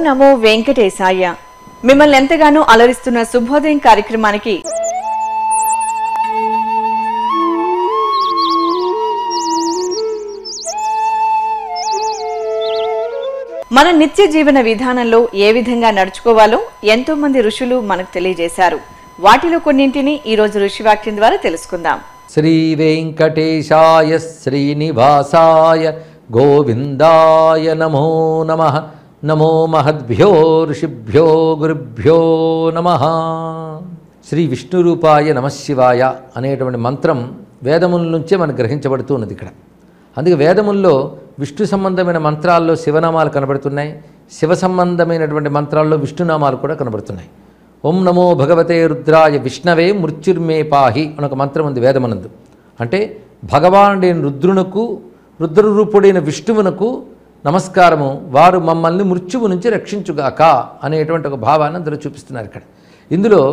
నమో వెంకటేశాయ మిమ్మల్ని ఎంతగానో అలరిస్తున్న శుభోదయం కార్యక్రమానికి మన నిత్య జీవన విధానంలో ఏ విధంగా నడుచుకోవాలో ఎంతో మంది ఋషులు మనకు తెలియజేశారు వాటిలో కొన్నింటిని ఈ రోజు ఋషివాక్యం ద్వారా తెలుసుకుందాం శ్రీ వెంకటేశాయ శ్రీనివాసాయ గోవిందాయ నమో నమ నమో మహద్భ్యో ఋషిభ్యో గురుభ్యో నమ శ్రీ విష్ణురూపాయ నమశివాయ అనేటువంటి మంత్రం వేదముల నుంచే మనకు గ్రహించబడుతూ ఉన్నది ఇక్కడ అందుకే వేదముల్లో విష్ణు సంబంధమైన మంత్రాల్లో శివనామాలు కనబడుతున్నాయి శివ సంబంధమైనటువంటి మంత్రాల్లో విష్ణునామాలు కూడా కనబడుతున్నాయి ఓం నమో భగవతే రుద్రాయ విష్ణవే మృత్యుర్మే పాహి అని ఒక మంత్రం ఉంది వేదమనందు అంటే భగవానుడైన రుద్రునకు రుద్రరూపుడైన విష్ణువునకు నమస్కారము వారు మమ్మల్ని మృత్యువు నుంచి రక్షించుగాక అనేటువంటి ఒక భావాన్ని అందులో చూపిస్తున్నారు ఇక్కడ ఇందులో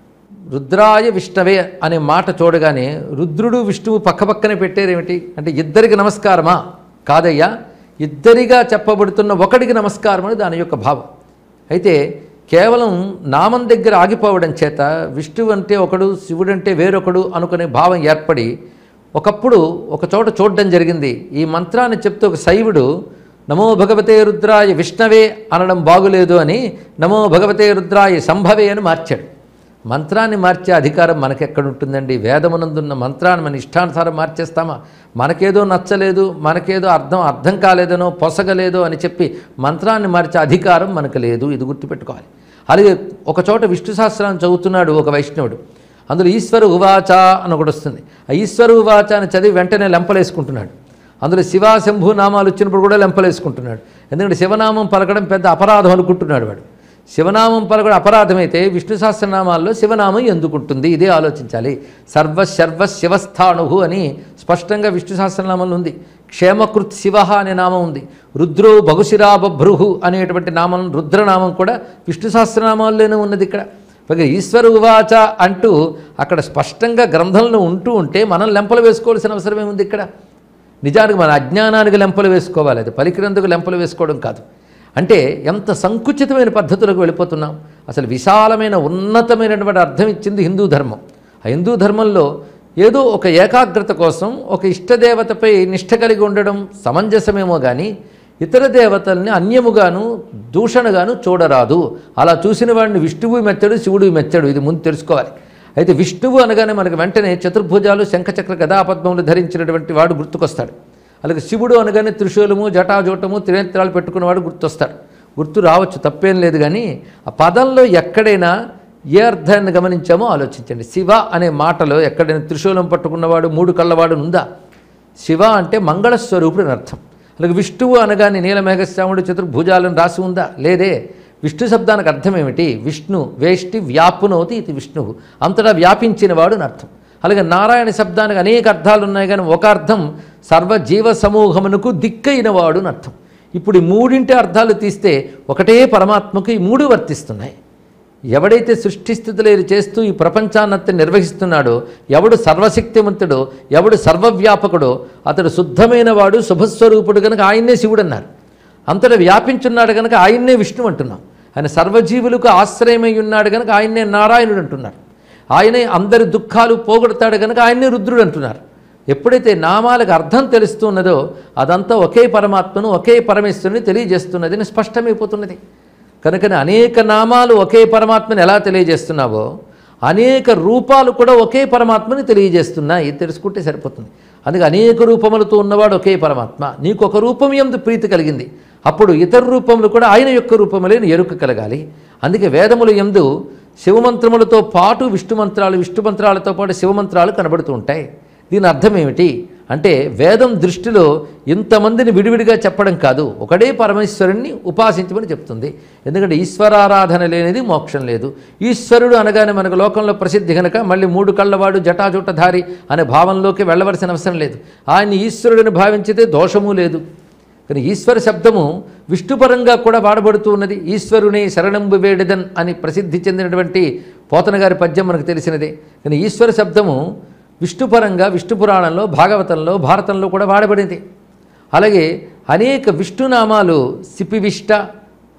రుద్రాయ విష్ణవే అనే మాట చూడగానే రుద్రుడు విష్ణువు పక్కపక్కనే పెట్టారేమిటి అంటే ఇద్దరికి నమస్కారమా కాదయ్యా ఇద్దరిగా చెప్పబడుతున్న ఒకడికి నమస్కారం అని దాని యొక్క భావం అయితే కేవలం నామం దగ్గర ఆగిపోవడం చేత విష్ణువు అంటే ఒకడు శివుడు అంటే వేరొకడు అనుకునే భావం ఏర్పడి ఒకప్పుడు ఒక చోట చూడడం జరిగింది ఈ మంత్రాన్ని చెప్తూ ఒక శైవుడు నమో భగవతే రుద్రాయ విష్ణవే అనడం బాగులేదు అని నమో భగవతే రుద్రాయ సంభవే అని మార్చాడు మంత్రాన్ని మార్చే అధికారం మనకెక్కడుంటుందండి వేదమునందున్న మంత్రాన్ని మన ఇష్టానుసారం మార్చేస్తామా మనకేదో నచ్చలేదు మనకేదో అర్థం అర్థం కాలేదనో పొసగలేదో అని చెప్పి మంత్రాన్ని మార్చే అధికారం మనకు లేదు ఇది గుర్తుపెట్టుకోవాలి అలాగే ఒక చోట విష్ణు సహస్రాన్ని చదువుతున్నాడు ఒక వైష్ణవుడు అందులో ఈశ్వర ఉవాచ అని ఒకటి వస్తుంది ఆ ఈశ్వర ఉవాచ అని చదివి వెంటనే లెంపలేసుకుంటున్నాడు అందులో శివ శంభు నామాలు వచ్చినప్పుడు కూడా లెంపలేసుకుంటున్నాడు ఎందుకంటే శివనామం పలకడం పెద్ద అపరాధం అనుకుంటున్నాడు వాడు శివనామం పలకడం అపరాధమైతే విష్ణు సహస్రనామాల్లో శివనామం ఎందుకుంటుంది ఇదే ఆలోచించాలి సర్వ శర్వ శివస్థాణు అని స్పష్టంగా విష్ణు సహస్రనామంలో ఉంది క్షేమకృత్ శివ అనే నామం ఉంది రుద్రో బహుశిరా బభ్రుహు అనేటువంటి నామం రుద్రనామం కూడా విష్ణు సహస్రనామాల్లోనే ఉన్నది ఇక్కడ పైగా ఈశ్వర ఉవాచ అంటూ అక్కడ స్పష్టంగా గ్రంథంలో ఉంటూ ఉంటే మనం లెంపలు వేసుకోవాల్సిన అవసరం ఏముంది ఇక్కడ నిజానికి మన అజ్ఞానానికి లెంపలు వేసుకోవాలి అది పలికినందుకు లెంపలు వేసుకోవడం కాదు అంటే ఎంత సంకుచితమైన పద్ధతులకు వెళ్ళిపోతున్నాం అసలు విశాలమైన ఉన్నతమైనటువంటి అర్థం ఇచ్చింది హిందూ ధర్మం ఆ హిందూ ధర్మంలో ఏదో ఒక ఏకాగ్రత కోసం ఒక ఇష్టదేవతపై నిష్ట కలిగి ఉండడం సమంజసమేమో కానీ ఇతర దేవతల్ని అన్యముగాను దూషణగాను చూడరాదు అలా చూసిన వాడిని విష్ణువు మెచ్చడు శివుడు మెచ్చడు ఇది ముందు తెలుసుకోవాలి అయితే విష్ణువు అనగానే మనకు వెంటనే చతుర్భుజాలు శంఖచక్ర గదాపద్మములు ధరించినటువంటి వాడు గుర్తుకొస్తాడు అలాగే శివుడు అనగానే త్రిశూలము జటాజూటము త్రినేత్రాలు పెట్టుకున్నవాడు గుర్తొస్తాడు గుర్తు రావచ్చు తప్పేం లేదు కానీ ఆ పదంలో ఎక్కడైనా ఏ అర్థాన్ని గమనించామో ఆలోచించండి శివ అనే మాటలో ఎక్కడైనా త్రిశూలం పట్టుకున్నవాడు మూడు కళ్ళవాడు ఉందా శివ అంటే మంగళస్వరూపుడు అని అర్థం అలాగే విష్ణువు అనగానే నీలమేఘశ్యాముడు చతుర్భుజాలను రాసి ఉందా లేదే విష్ణు శబ్దానికి అర్థం ఏమిటి విష్ణు వేష్టి వ్యాపునోతి ఇది విష్ణువు అంతటా వ్యాపించినవాడు అని అర్థం అలాగే నారాయణ శబ్దానికి అనేక అర్థాలు ఉన్నాయి కానీ ఒక అర్థం సర్వజీవ సమూహమునకు దిక్కైనవాడు అని అర్థం ఇప్పుడు ఈ మూడింటి అర్థాలు తీస్తే ఒకటే పరమాత్మకు ఈ మూడు వర్తిస్తున్నాయి ఎవడైతే సృష్టి స్థితులేరు చేస్తూ ఈ ప్రపంచాన్నంతా నిర్వహిస్తున్నాడో ఎవడు సర్వశక్తివంతుడో ఎవడు సర్వవ్యాపకుడో అతడు శుద్ధమైన వాడు శుభస్వరూపుడు కనుక ఆయన్నే శివుడు అన్నారు అంతటా వ్యాపించున్నాడు కనుక ఆయన్నే విష్ణు అంటున్నాం ఆయన సర్వజీవులకు ఆశ్రయమై ఉన్నాడు కనుక ఆయన్నే నారాయణుడు అంటున్నారు ఆయనే అందరి దుఃఖాలు పోగొడతాడు కనుక ఆయన్నే రుద్రుడు అంటున్నారు ఎప్పుడైతే నామాలకు అర్థం తెలుస్తున్నదో అదంతా ఒకే పరమాత్మను ఒకే పరమేశ్వరుని తెలియజేస్తున్నదని స్పష్టమైపోతున్నది కనుకనే అనేక నామాలు ఒకే పరమాత్మని ఎలా తెలియజేస్తున్నావో అనేక రూపాలు కూడా ఒకే పరమాత్మని తెలియజేస్తున్నాయి ఇది తెలుసుకుంటే సరిపోతుంది అందుకే అనేక రూపములతో ఉన్నవాడు ఒకే పరమాత్మ నీకు ఒక రూపం ఎందు ప్రీతి కలిగింది అప్పుడు ఇతర రూపములు కూడా ఆయన యొక్క రూపములేని ఎరుక కలగాలి అందుకే వేదములు ఎందు శివమంత్రములతో పాటు విష్ణు మంత్రాలు విష్ణు మంత్రాలతో పాటు శివమంత్రాలు కనబడుతూ ఉంటాయి దీని అర్థం ఏమిటి అంటే వేదం దృష్టిలో ఇంతమందిని విడివిడిగా చెప్పడం కాదు ఒకడే పరమేశ్వరుణ్ణి ఉపాసించమని చెప్తుంది ఎందుకంటే ఈశ్వరారాధన లేనిది మోక్షం లేదు ఈశ్వరుడు అనగానే మనకు లోకంలో ప్రసిద్ధి కనుక మళ్ళీ మూడు కళ్ళవాడు జటాజుటధారి అనే భావంలోకి వెళ్ళవలసిన అవసరం లేదు ఆయన్ని ఈశ్వరుడిని భావించితే దోషము లేదు కానీ ఈశ్వర శబ్దము విష్ణుపరంగా కూడా వాడబడుతూ ఉన్నది ఈశ్వరుని శరణంబు వేడిదన్ అని ప్రసిద్ధి చెందినటువంటి పోతన గారి పద్యం మనకు తెలిసినదే కానీ ఈశ్వర శబ్దము విష్ణుపరంగా విష్ణు పురాణంలో భాగవతంలో భారతంలో కూడా వాడబడింది అలాగే అనేక విష్ణునామాలు సిపివిష్ట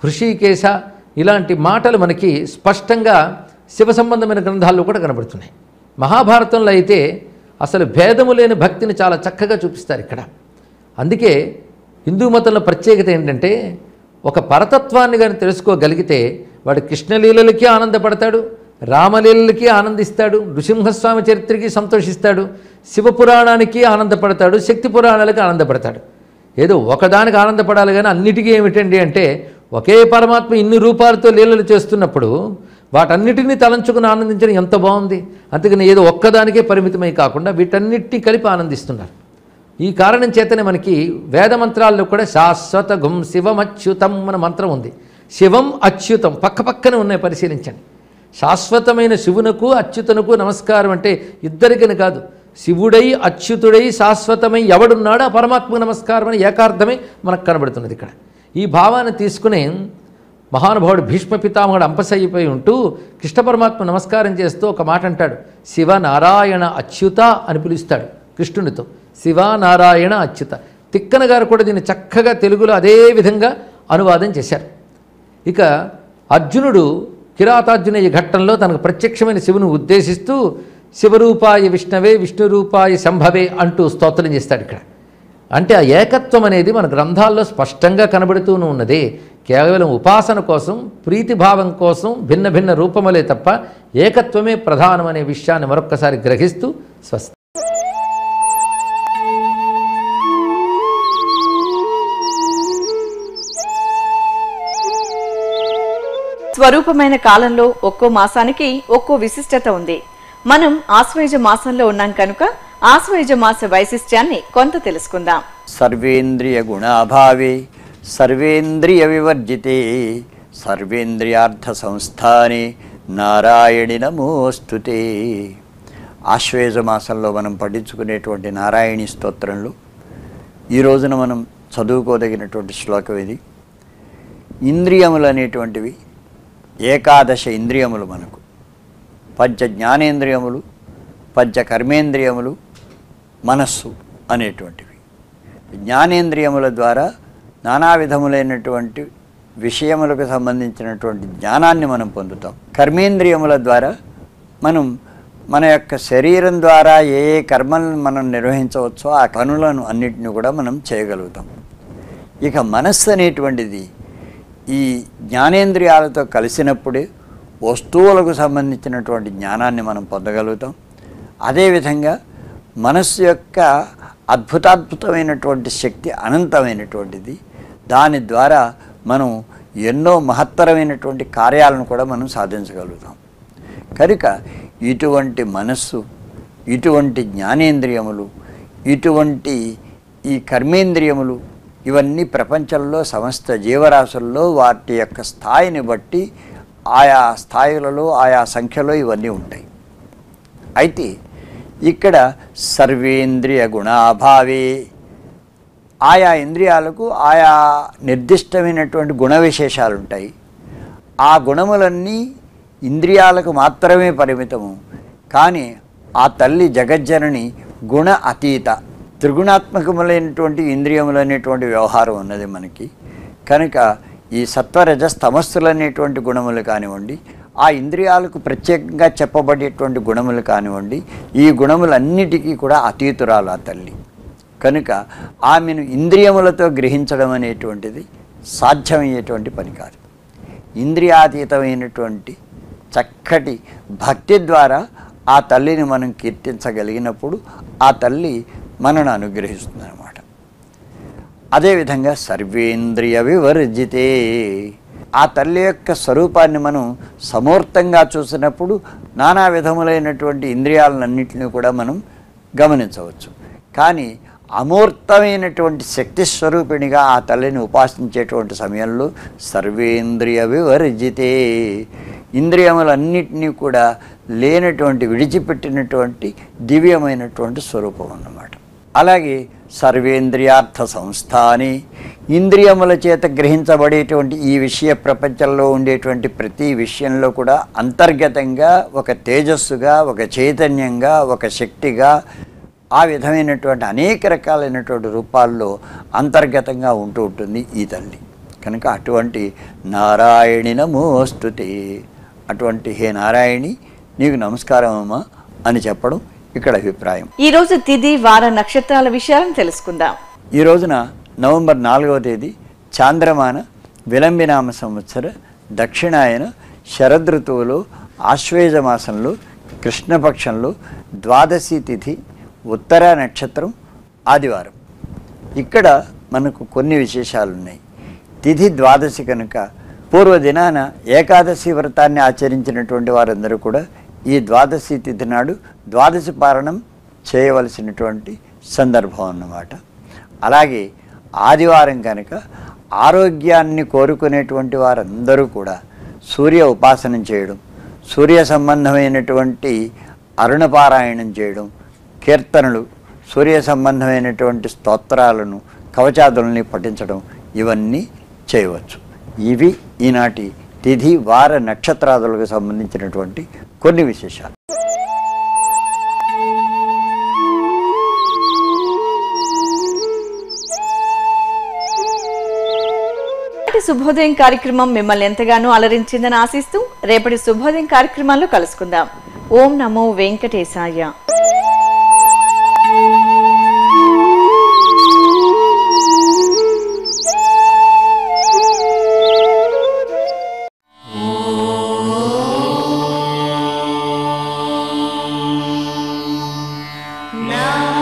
హృషికేశ ఇలాంటి మాటలు మనకి స్పష్టంగా శివ సంబంధమైన గ్రంథాల్లో కూడా కనబడుతున్నాయి మహాభారతంలో అయితే అసలు భేదము లేని భక్తిని చాలా చక్కగా చూపిస్తారు ఇక్కడ అందుకే హిందూ మతంలో ప్రత్యేకత ఏంటంటే ఒక పరతత్వాన్ని కానీ తెలుసుకోగలిగితే వాడు కృష్ణలీలలకి ఆనందపడతాడు రామలీలలకి ఆనందిస్తాడు నృసింహస్వామి చరిత్రకి సంతోషిస్తాడు శివపురాణానికి ఆనందపడతాడు శక్తి పురాణాలకి ఆనందపడతాడు ఏదో ఒకదానికి ఆనందపడాలి కానీ అన్నిటికీ ఏమిటండి అంటే ఒకే పరమాత్మ ఇన్ని రూపాలతో లీలలు చేస్తున్నప్పుడు వాటన్నిటినీ తలంచుకుని ఆనందించడం ఎంత బాగుంది అందుకని ఏదో ఒక్కదానికే పరిమితమై కాకుండా వీటన్నిటినీ కలిపి ఆనందిస్తున్నారు ఈ కారణం చేతనే మనకి వేద మంత్రాల్లో కూడా శాశ్వత గుం శివమచ్యుతం అన్న మంత్రం ఉంది శివం అచ్యుతం పక్క పక్కనే ఉన్నాయి పరిశీలించండి శాశ్వతమైన శివునకు అచ్యుతనకు నమస్కారం అంటే ఇద్దరికని కాదు శివుడై అచ్యుతుడై శాశ్వతమై ఎవడున్నాడో ఆ పరమాత్మకు నమస్కారం అని ఏకార్థమే మనకు కనబడుతున్నది ఇక్కడ ఈ భావాన్ని తీసుకుని మహానుభావుడు భీష్మ పితామహుడు అంపసయ్యిపోయి ఉంటూ కృష్ణ పరమాత్మ నమస్కారం చేస్తూ ఒక మాట అంటాడు శివ నారాయణ అచ్యుత అని పిలుస్తాడు కృష్ణునితో శివ నారాయణ అచ్యుత తిక్కన గారు కూడా దీన్ని చక్కగా తెలుగులో అదే విధంగా అనువాదం చేశారు ఇక అర్జునుడు కిరాతార్జున ఈ ఘట్టంలో తనకు ప్రత్యక్షమైన శివుని ఉద్దేశిస్తూ శివరూపాయ విష్ణవే విష్ణురూపాయ శంభవే అంటూ స్తోత్రం చేస్తాడు ఇక్కడ అంటే ఆ ఏకత్వం అనేది మన గ్రంథాల్లో స్పష్టంగా కనబడుతూనే ఉన్నది కేవలం ఉపాసన కోసం ప్రీతిభావం కోసం భిన్న భిన్న రూపములే తప్ప ఏకత్వమే ప్రధానం అనే విషయాన్ని మరొక్కసారి గ్రహిస్తూ స్వస్తి స్వరూపమైన కాలంలో ఒక్కో మాసానికి ఒక్కో విశిష్టత ఉంది మనం ఆశ్వయుజ మాసంలో ఉన్నాం కనుక ఆశ్వయుజ మాస వైశిష్ట్యాన్ని కొంత తెలుసుకుందాం సర్వేంద్రియ గుణాభావే సర్వేంద్రియ వివర్జితే సర్వేంద్రియార్థ సంస్థానే నారాయణి నమోస్తుతే ఆశ్వేజ మాసంలో మనం పఠించుకునేటువంటి నారాయణి స్తోత్రంలో ఈ రోజున మనం చదువుకోదగినటువంటి శ్లోకం ఇది ఇంద్రియములు అనేటువంటివి ఏకాదశ ఇంద్రియములు మనకు పంచ జ్ఞానేంద్రియములు పంచ కర్మేంద్రియములు మనస్సు అనేటువంటివి జ్ఞానేంద్రియముల ద్వారా నానా విధములైనటువంటి విషయములకు సంబంధించినటువంటి జ్ఞానాన్ని మనం పొందుతాం కర్మేంద్రియముల ద్వారా మనం మన యొక్క శరీరం ద్వారా ఏ ఏ కర్మలను మనం నిర్వహించవచ్చో ఆ పనులను అన్నిటిని కూడా మనం చేయగలుగుతాం ఇక మనస్సు అనేటువంటిది ఈ జ్ఞానేంద్రియాలతో కలిసినప్పుడే వస్తువులకు సంబంధించినటువంటి జ్ఞానాన్ని మనం పొందగలుగుతాం అదేవిధంగా మనస్సు యొక్క అద్భుతాద్భుతమైనటువంటి శక్తి అనంతమైనటువంటిది దాని ద్వారా మనం ఎన్నో మహత్తరమైనటువంటి కార్యాలను కూడా మనం సాధించగలుగుతాం కనుక ఇటువంటి మనస్సు ఇటువంటి జ్ఞానేంద్రియములు ఇటువంటి ఈ కర్మేంద్రియములు ఇవన్నీ ప్రపంచంలో సమస్త జీవరాశుల్లో వాటి యొక్క స్థాయిని బట్టి ఆయా స్థాయిలలో ఆయా సంఖ్యలో ఇవన్నీ ఉంటాయి అయితే ఇక్కడ సర్వేంద్రియ గుణాభావే ఆయా ఇంద్రియాలకు ఆయా నిర్దిష్టమైనటువంటి గుణ విశేషాలు ఉంటాయి ఆ గుణములన్నీ ఇంద్రియాలకు మాత్రమే పరిమితము కానీ ఆ తల్లి జగజ్జనని గుణ అతీత త్రిగుణాత్మకములైనటువంటి ఇంద్రియములు అనేటువంటి వ్యవహారం ఉన్నది మనకి కనుక ఈ సత్వరజ తమస్సులు అనేటువంటి గుణములు కానివ్వండి ఆ ఇంద్రియాలకు ప్రత్యేకంగా చెప్పబడేటువంటి గుణములు కానివ్వండి ఈ గుణములన్నిటికీ కూడా అతీతురాలు ఆ తల్లి కనుక ఆమెను ఇంద్రియములతో గ్రహించడం అనేటువంటిది సాధ్యమయ్యేటువంటి పని కాదు ఇంద్రియాతీతమైనటువంటి చక్కటి భక్తి ద్వారా ఆ తల్లిని మనం కీర్తించగలిగినప్పుడు ఆ తల్లి మనను అనుగ్రహిస్తుంది అనమాట అదేవిధంగా సర్వేంద్రియ వివర్జితే ఆ తల్లి యొక్క స్వరూపాన్ని మనం సమూర్తంగా చూసినప్పుడు నానా విధములైనటువంటి ఇంద్రియాలన్నింటినీ కూడా మనం గమనించవచ్చు కానీ అమూర్తమైనటువంటి శక్తి స్వరూపిణిగా ఆ తల్లిని ఉపాసించేటువంటి సమయంలో సర్వేంద్రియ వివర్జితే ఇంద్రియములన్నిటినీ కూడా లేనటువంటి విడిచిపెట్టినటువంటి దివ్యమైనటువంటి స్వరూపం అన్నమాట అలాగే సర్వేంద్రియార్థ సంస్థాని ఇంద్రియముల చేత గ్రహించబడేటువంటి ఈ విషయ ప్రపంచంలో ఉండేటువంటి ప్రతి విషయంలో కూడా అంతర్గతంగా ఒక తేజస్సుగా ఒక చైతన్యంగా ఒక శక్తిగా ఆ విధమైనటువంటి అనేక రకాలైనటువంటి రూపాల్లో అంతర్గతంగా ఉంటూ ఉంటుంది ఈ తల్లి కనుక అటువంటి నారాయణి నమోస్తుతే అటువంటి హే నారాయణి నీకు నమస్కారం అమ్మా అని చెప్పడం ఇక్కడ అభిప్రాయం ఈ రోజు తిథి వార నక్షత్రాల విషయాలను తెలుసుకుందాం ఈ రోజున నవంబర్ నాలుగవ తేదీ చాంద్రమాన విలంబినామ సంవత్సర దక్షిణాయన శరదృతువులో ఆశ్వేజ మాసంలో కృష్ణపక్షంలో ద్వాదశి తిథి ఉత్తర నక్షత్రం ఆదివారం ఇక్కడ మనకు కొన్ని విశేషాలు ఉన్నాయి తిథి ద్వాదశి కనుక పూర్వదినాన ఏకాదశి వ్రతాన్ని ఆచరించినటువంటి వారందరూ కూడా ఈ ద్వాదశి తిథి నాడు ద్వాదశి పారణం చేయవలసినటువంటి సందర్భం అన్నమాట అలాగే ఆదివారం కనుక ఆరోగ్యాన్ని కోరుకునేటువంటి వారందరూ కూడా సూర్య ఉపాసనం చేయడం సూర్య సంబంధమైనటువంటి అరుణపారాయణం చేయడం కీర్తనలు సూర్య సంబంధమైనటువంటి స్తోత్రాలను కవచాదులని పఠించడం ఇవన్నీ చేయవచ్చు ఇవి ఈనాటి తిథి వార నక్షత్రాదులకు సంబంధించినటువంటి కొన్ని విశేషాలు రేపటి శుభోదయం కార్యక్రమం మిమ్మల్ని ఎంతగానో అలరించిందని ఆశిస్తూ రేపటి శుభోదయం కార్యక్రమాల్లో కలుసుకుందాం ఓం నమో వెంకటేశాయ Now